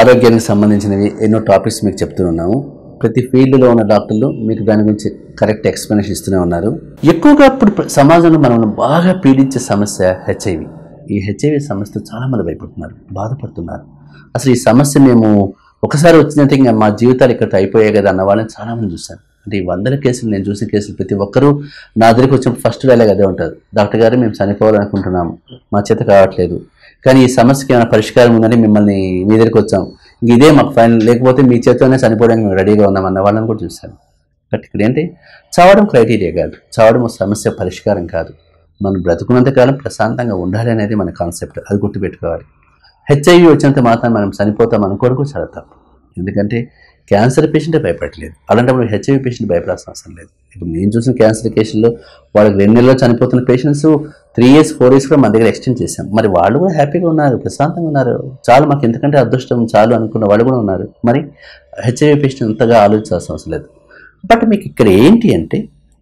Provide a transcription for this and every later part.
ఆరోగ్యానికి సంబంధించినవి ఎన్నో టాపిక్స్ మీకు చెప్తూ ఉన్నాము ప్రతి ఫీల్డ్లో ఉన్న డాక్టర్లు మీకు దాని గురించి కరెక్ట్ ఎక్స్ప్లెనేషన్ ఇస్తూనే ఉన్నారు ఎక్కువగా ఇప్పుడు ప్ర- సమాజంలో మనం బాగా పీడించే సమస్య హెచ్ఐవి ఈ హెచ్ఐవి సమస్యతో చాలామంది భయపడుతున్నారు బాధపడుతున్నారు అసలు ఈ సమస్య మేము ఒకసారి వచ్చినట్టు ఇంకా మా జీవితాలు ఇక్కడ అయిపోయాయి కదా అన్న వాళ్ళని చాలామంది చూశాను అంటే ఈ వందల కేసులు నేను చూసిన కేసులు ప్రతి ఒక్కరూ నా దగ్గరికి వచ్చినప్పుడు ఫస్ట్ డైలాగ్ అదే ఉంటుంది డాక్టర్ గారు మేము చనిపోవాలనుకుంటున్నాము మా చేత కావట్లేదు కానీ ఈ సమస్యకి ఏమైనా పరిష్కారం ఉందని మిమ్మల్ని మీ దగ్గరికి వచ్చాం ఇంక ఇదే మాకు ఫైనల్ లేకపోతే మీ చేతితోనే చనిపోవడానికి మేము రెడీగా ఉన్నాం అన్న వాళ్ళని కూడా చూశాను బట్ ఇక్కడ ఏంటి చావడం క్రైటీరియా కాదు చావడం ఒక సమస్య పరిష్కారం కాదు మనం బ్రతుకున్నంత కాలం ప్రశాంతంగా ఉండాలి అనేది మన కాన్సెప్ట్ అది గుర్తుపెట్టుకోవాలి హెచ్ఐవి వచ్చినంత మాత్రం మనం చనిపోతాం అనుకోవడం కూడా చాలా తప్పు ఎందుకంటే క్యాన్సర్ పేషెంటే భయపడలేదు అలాంటప్పుడు హెచ్ఐవి పేషెంట్ భయపడాల్సిన అవసరం లేదు ఇప్పుడు నేను చూసిన క్యాన్సర్ కేసుల్లో వాళ్ళకి రెండు నెలల్లో చనిపోతున్న patients three years four years కూడా మన దగ్గర ఎక్స్టెండ్ చేశాం మరి వాళ్ళు కూడా హ్యాపీగా ఉన్నారు ప్రశాంతంగా ఉన్నారు చాలు మాకు ఎందుకంటే అదృష్టం చాలు అనుకున్న వాళ్ళు కూడా ఉన్నారు మరి హెచ్ఐవి పేషెంట్ అంతగా ఆలోచించాల్సిన అవసరం లేదు బట్ మీకు ఇక్కడ ఏంటి అంటే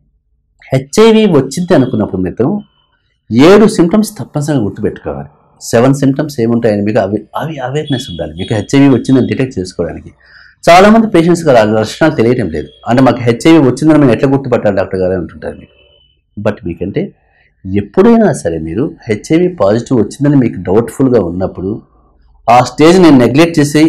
హెచ్ఐవి వచ్చింది అనుకున్నప్పుడు మిత్రం ఏడు సిమ్టమ్స్ తప్పనిసరిగా గుర్తుపెట్టుకోవాలి సెవెన్ సిమ్టమ్స్ ఏముంటాయని మీకు అవి అవి అవేర్నెస్ ఉండాలి మీకు హెచ్ఐవి వచ్చిందని డిటెక్ట్ చేసుకోవడానికి చాలామంది పేషెంట్స్కి ఆ లక్షణాలు తెలియటం లేదు అంటే మాకు హెచ్ఐవి వచ్చిందని మేము ఎట్లా గుర్తుపట్టాలి డాక్టర్ గారు అని అంటుంటారు మీకు బట్ మీకంటే ఎప్పుడైనా సరే మీరు హెచ్ఐవి పాజిటివ్ వచ్చిందని మీకు డౌట్ఫుల్గా ఉన్నప్పుడు ఆ స్టేజ్ నేను నెగ్లెక్ట్ చేసి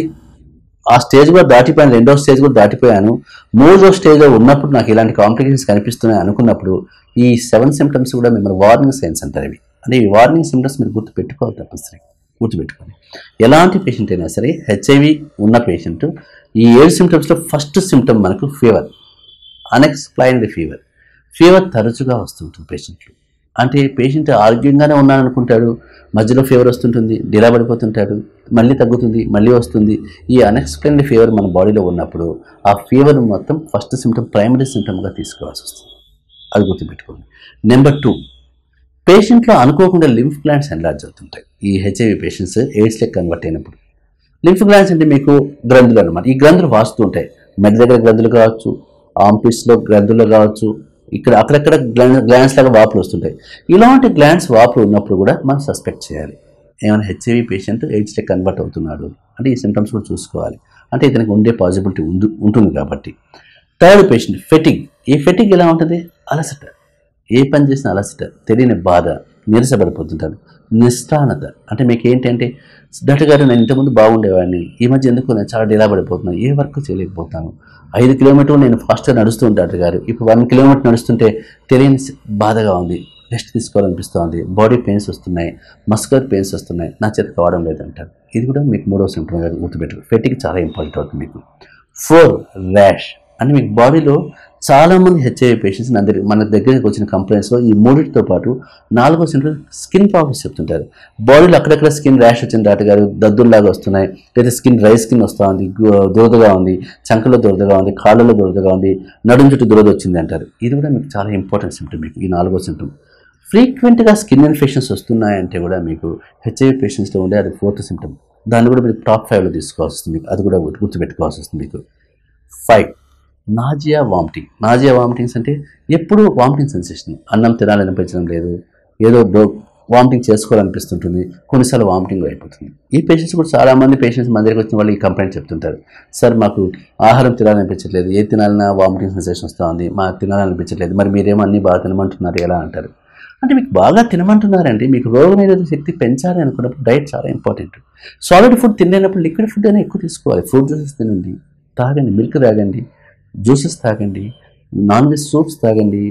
ఆ స్టేజ్ కూడా దాటిపోయాను రెండో స్టేజ్ కూడా దాటిపోయాను మూడో స్టేజ్లో ఉన్నప్పుడు నాకు ఇలాంటి కాంప్లికేషన్స్ కనిపిస్తున్నాయి అనుకున్నప్పుడు ఈ సెవెన్ సిమ్టమ్స్ కూడా మిమ్మల్ని వార్నింగ్ సైన్స్ అంటారు ఇవి అంటే ఈ వార్నింగ్ సిమ్టమ్స్ మీరు గుర్తు పెట్టుకోవాలి తప్పనిసరి గుర్తుపెట్టుకోండి ఎలాంటి పేషెంట్ అయినా సరే హెచ్ఐవి ఉన్న పేషెంట్ ఈ ఏడు సిమ్టమ్స్లో ఫస్ట్ సిమ్టమ్ మనకు ఫీవర్ అన్ఎక్స్ప్లైన్డ్ ఫీవర్ ఫీవర్ తరచుగా వస్తుంటుంది పేషెంట్లు అంటే పేషెంట్ ఆరోగ్యంగానే ఉన్నాను అనుకుంటాడు మధ్యలో ఫీవర్ వస్తుంటుంది డిలా పడిపోతుంటాడు మళ్ళీ తగ్గుతుంది మళ్ళీ వస్తుంది ఈ అన్ఎక్స్ప్లెయిన్డ్ ఫీవర్ మన బాడీలో ఉన్నప్పుడు ఆ ఫీవర్ మొత్తం ఫస్ట్ సిమ్టమ్ ప్రైమరీ సిమ్టమ్గా తీసుకోవాల్సి వస్తుంది అది గుర్తుపెట్టుకోండి నెంబర్ టూ పేషెంట్లో అనుకోకుండా లింఫ్ గ్లాండ్స్ ఎన్లార్జ్ అవుతుంటాయి ఈ హెచ్ఐవి పేషెంట్స్ ఎయిడ్స్లెక్ కన్వర్ట్ అయినప్పుడు లింఫ్ గ్లాండ్స్ అంటే మీకు గ్రంథులు అనమాట ఈ గ్రంథులు వాస్తూ ఉంటాయి మెడ దగ్గర గ్రంథులు కావచ్చు ఆంపిస్లో గ్రంథులు కావచ్చు ఇక్కడ అక్కడక్కడ గ్లాండ్స్ లాగా వాపులు వస్తుంటాయి ఇలాంటి గ్లాండ్స్ వాపులు ఉన్నప్పుడు కూడా మనం సస్పెక్ట్ చేయాలి ఏమైనా హెచ్ఐవి పేషెంట్ ఎయిడ్స్లెక్ కన్వర్ట్ అవుతున్నాడు అంటే ఈ సిమ్టమ్స్ కూడా చూసుకోవాలి అంటే ఇతనికి ఉండే పాసిబిలిటీ ఉంది ఉంటుంది కాబట్టి థర్డ్ పేషెంట్ ఫెటిగ్ ఈ ఫెటిగ్ ఎలా ఉంటుంది అలసట ఏ పని చేసిన అలసట తెలియని బాధ నీరసపడిపోతుంటారు నిస్త్రాణత అంటే మీకు ఏంటంటే డాక్టర్ గారు నేను ఇంతకుముందు బాగుండేవాడిని ఈ మధ్య ఎందుకు నేను చాలా డిలా పడిపోతున్నాను ఏ వర్క్ చేయలేకపోతాను ఐదు కిలోమీటర్లు నేను ఫాస్ట్గా నడుస్తూ ఉంటాను డాక్టర్ గారు ఇప్పుడు వన్ కిలోమీటర్ నడుస్తుంటే తెలియని స్- బాధగా ఉంది రెస్ట్ తీసుకోవాలనిపిస్తోంది బాడీ పెయిన్స్ వస్తున్నాయి మస్కర్ పెయిన్స్ వస్తున్నాయి నా చేత కావడం లేదంటారు ఇది కూడా మీకు మూడో సింటమ్ గుర్తుపెట్టు ఫెటిక్ చాలా ఇంపార్టెంట్ అవుతుంది మీకు ఫోర్ ర్యాష్ అంటే మీకు బాడీలో చాలామంది హెచ్ఐవి పేషెంట్స్ నా దగ్గర మన దగ్గరికి వచ్చిన కంప్లైంట్స్లో ఈ మూడింటితో పాటు నాలుగో సింటమ్ స్కిన్ ప్రాబ్లమ్స్ చెప్తుంటారు బాడీలో అక్కడక్కడ స్కిన్ ర్యాష్ వచ్చింది డాక్టర్ గారు దద్దుల్లాగా వస్తున్నాయి లేదా స్కిన్ డ్రై స్కిన్ వస్తూ ఉంది గు- దురదగా ఉంది చంకలో దురదగా ఉంది కాళ్ళలో దురదగా ఉంది నడుం చుట్టూ దురద వచ్చింది అంటారు ఇది కూడా మీకు చాలా ఇంపార్టెంట్ సిమ్టమ్ మీకు ఈ నాలుగో సిమ్టమ్ ఫ్రీక్వెంట్గా స్కిన్ ఇన్ఫెక్షన్స్ వస్తున్నాయంటే కూడా మీకు హెచ్ఐవి పేషెంట్స్లో ఉండే అది ఫోర్త్ సిమ్టమ్ దాన్ని కూడా మీరు టాప్ ఫైవ్లో తీసుకోవాల్సి వస్తుంది మీకు అది కూడా గుర్తుపెట్టుకోవాల్సి వస్తుంది మీకు five nausea vomiting nausea vomitings అంటే ఎప్పుడూ వామిటింగ్ సెన్సేషన్ అన్నం తినాలనిపించడం లేదు ఏదో డో వామిటింగ్ చేసుకోవాలనిపిస్తుంటుంది కొన్నిసార్లు వామిటింగ్ అయిపోతుంది ఈ పేషెంట్స్ కూడా చాలామంది పేషెంట్స్ మన దగ్గరికి వచ్చిన వాళ్ళు ఈ కంప్లైంట్ చెప్తుంటారు సార్ మాకు ఆహారం తినాలనిపించట్లేదు ఏ తినాలన్నా వామిటింగ్ సెన్సేషన్ వస్తూ ఉంది మాకు తినాలనిపించట్లేదు మరి మీరేమో అన్నీ బాగా తినమంటున్నారు ఎలా అంటారు అంటే మీకు బాగా తినమంటున్నారండి మీకు రోగనిరోధక శక్తి పెంచాలి అనుకున్నప్పుడు డైట్ చాలా ఇంపార్టెంట్ సాలిడ్ ఫుడ్ తినలేనప్పుడు లిక్విడ్ ఫుడ్ అయినా ఎక్కువ తీసుకోవాలి ఫ్రూట్ జ్యూసెస్ తినండి తాగండి మిల్క్ తాగండి జ్యూసెస్ తాగండి నాన్ వెజ్ సూప్స్ తాగండి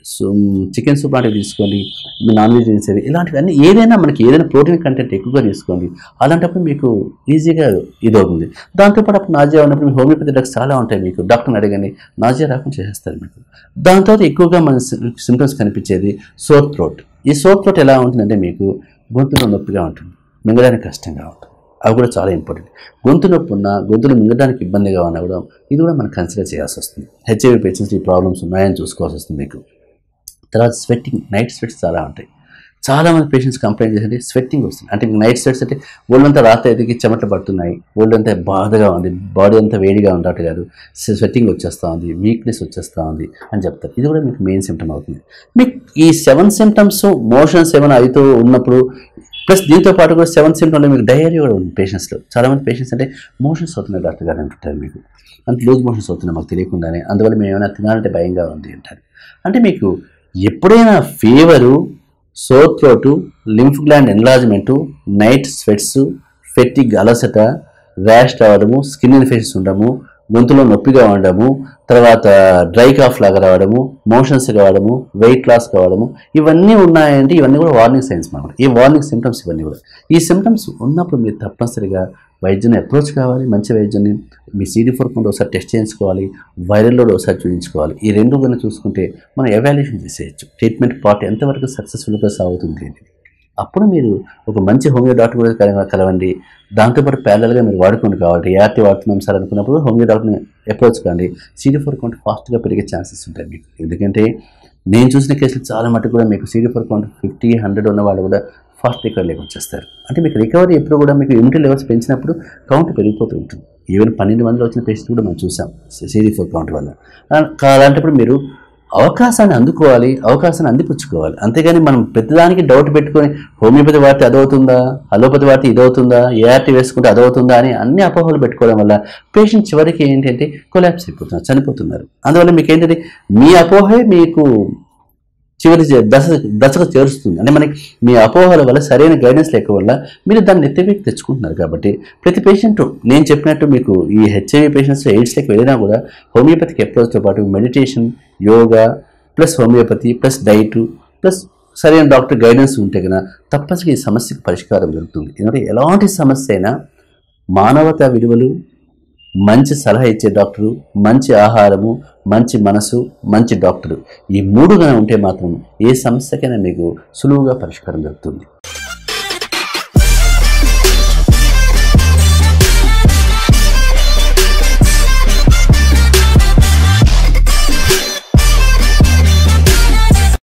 చికెన్ సూప్ లాంటివి తీసుకోండి మీ నాన్ వెజ్ చేసేది ఇలాంటివన్నీ ఏదైనా మనకి ఏదైనా ప్రోటీన్ కంటెంట్ ఎక్కువగా తీసుకోండి అలాంటప్పుడు మీకు ఈజీగా ఇది అవుతుంది దాంతోపాటు అప్పుడు నాజియా ఉన్నప్పుడు మీ హోమియోపతి డ్రగ్స్ చాలా ఉంటాయి మీకు డాక్టర్ని అడగండి నాజియా రాకుండా చేసేస్తారు మీకు దాని తర్వాత ఎక్కువగా మన సిమ్టమ్స్ కనిపించేది సోర్ థ్రోట్ ఈ సోర్ థ్రోట్ ఎలా ఉంటుందంటే మీకు గొంతులో నొప్పిగా ఉంటుంది మింగడానికి కష్టంగా ఉంటుంది అవి కూడా చాలా ఇంపార్టెంట్ గొంతు నొప్పి ఉన్నా గొంతులు మింగడానికి ఇబ్బందిగా ఉన్నా కూడా ఇది కూడా మనం కన్సిడర్ చేయాల్సి వస్తుంది హెచ్ఐవి పేషెంట్స్ ఈ ప్రాబ్లమ్స్ ఉన్నాయని చూసుకోవాల్సి వస్తుంది మీకు తర్వాత స్వెట్టింగ్ నైట్ స్వెట్స్ చాలా ఉంటాయి చాలా మంది పేషెంట్స్ కంప్లైంట్ చేసేది స్వెట్టింగ్ వస్తుంది అంటే నైట్ స్వెట్స్ అంటే ఒళ్ళంతా రాత్రి ఎదిగి చెమటలు పడుతున్నాయి ఒళ్ళంతా బాధగా ఉంది బాడీ అంతా వేడిగా ఉండటం కాదు స్వెట్టింగ్ వచ్చేస్తూ ఉంది వీక్నెస్ వచ్చేస్తూ ఉంది అని చెప్తారు ఇది కూడా మీకు మెయిన్ సిమ్టమ్ అవుతుంది మీకు ఈ సెవెన్ సిమ్టమ్స్ మోషన్స్ ఏమైనా అవుతూ ఉన్నప్పుడు ప్లస్ దీంతో పాటు కూడా సెవెన్ సిమ్టంలో మీకు డయేరియా కూడా ఉంది పేషెంట్స్లో చాలామంది పేషెంట్స్ అంటే మోషన్స్ అవుతున్నాయి డాక్టర్ గారు అంటుంటారు మీకు అంటే లూజ్ మోషన్స్ అవుతున్నాయి మాకు తెలియకుండానే అందువల్ల మేము ఏమైనా తినాలంటే భయంగా ఉంది అంటారు అంటే మీకు ఎప్పుడైనా fever sore throat lymph gland enlargement night sweats fatigue అలసట ర్యాష్ రావడము స్కిన్ ఇన్ఫెక్షన్స్ ఉండడము గొంతులో నొప్పిగా ఉండడము తర్వాత డ్రై కాఫ్ లాగా రావడము మోషన్స్ కావడము వెయిట్ లాస్ కావడము ఇవన్నీ ఉన్నాయంటే ఇవన్నీ కూడా వార్నింగ్ సైన్స్ మనమాట ఈ వార్నింగ్ సిమ్టమ్స్ ఇవన్నీ కూడా ఈ సిమ్టమ్స్ ఉన్నప్పుడు మీరు తప్పనిసరిగా వైద్యుని అప్రోచ్ కావాలి మంచి వైద్యుని మీ సీడీ ఫోర్ కౌంట్ ఒకసారి టెస్ట్ చేయించుకోవాలి వైరల్ లోడ్ ఒకసారి చూపించుకోవాలి ఈ రెండు కనుక చూసుకుంటే మనం ఎవాల్యుయేషన్ చేసేయచ్చు ట్రీట్మెంట్ పార్ట్ ఎంతవరకు సక్సెస్ఫుల్గా సాగుతుంది అనేది అప్పుడు మీరు ఒక మంచి హోమియో డాక్టర్ కూడా కల- కలవండి దాంతోపాటు ప్యారల్గా మీరు వాడుకోండి కాబట్టి ఏఆర్టీ వాడుతున్నాం సార్ అనుకున్నప్పుడు హోమియో డాక్టర్ని అప్రోచ్ కాండి సీడీ ఫోర్ కౌంట్ ఫాస్ట్గా పెరిగే ఛాన్సెస్ ఉంటాయి మీకు ఎందుకంటే నేను చూసిన కేసులు చాలా మటుకు కూడా మీకు CD four count fifty hundred ఉన్న వాళ్ళు కూడా ఫాస్ట్ రికవరీలోకి వచ్చేస్తారు అంటే మీకు రికవరీ ఎప్పుడు కూడా మీకు ఇమ్యూనిటీ లెవెల్స్ పెంచినప్పుడు కౌంట్ పెరిగిపోతూ ఉంటుంది ఈవెన్ పన్నెండు మందిలో వచ్చిన పేషెంట్ కూడా మనం చూసాం సీడీ ఫోర్ కౌంట్ వల్ల ఆ- అలాంటప్పుడు మీరు అవకాశాన్ని అందుకోవాలి అవకాశాన్ని అందిపుచ్చుకోవాలి అంతేగాని మనం ప్రతిదానికి డౌట్ పెట్టుకొని హోమియోపతి వాడితే అదవుతుందా అలోపతి వాడితే ఇదవుతుందా ఏఆర్టీ వేసుకుంటే అదవుతుందా అని అన్ని అపోహలు పెట్టుకోవడం వల్ల పేషెంట్ చివరికి ఏంటంటే కొలాప్స్ అయిపోతున్నారు చనిపోతున్నారు అందువల్ల మీకు ఏంటంటే మీ అపోహే మీకు చివరి చే- దశ దశకు చేరుస్తుంది అంటే మనకి మీ అపోహల వల్ల సరైన గైడెన్స్ లేక వల్ల మీరు దాన్ని ఎత్తివేకి తెచ్చుకుంటున్నారు కాబట్టి ప్రతి పేషెంట్ నేను చెప్పినట్టు మీకు ఈ హెచ్ఐవి పేషెంట్స్ ఎయిడ్స్లోకి వెళ్ళినా కూడా హోమియోపతికి అప్రోచ్తో పాటు meditation yoga plus homeopathy plus diet plus సరైన డాక్టర్ గైడెన్స్ ఉంటే కనుక తప్పనిసరిగా ఈ సమస్యకు పరిష్కారం దొరుకుతుంది ఎందుకంటే ఎలాంటి సమస్య అయినా మానవతా విలువలు మంచి సలహా ఇచ్చే డాక్టరు మంచి ఆహారము మంచి మనసు మంచి డాక్టరు ఈ మూడుగా ఉంటే మాత్రం ఏ సమస్యకైనా మీకు సులువుగా పరిష్కారం దొరుకుతుంది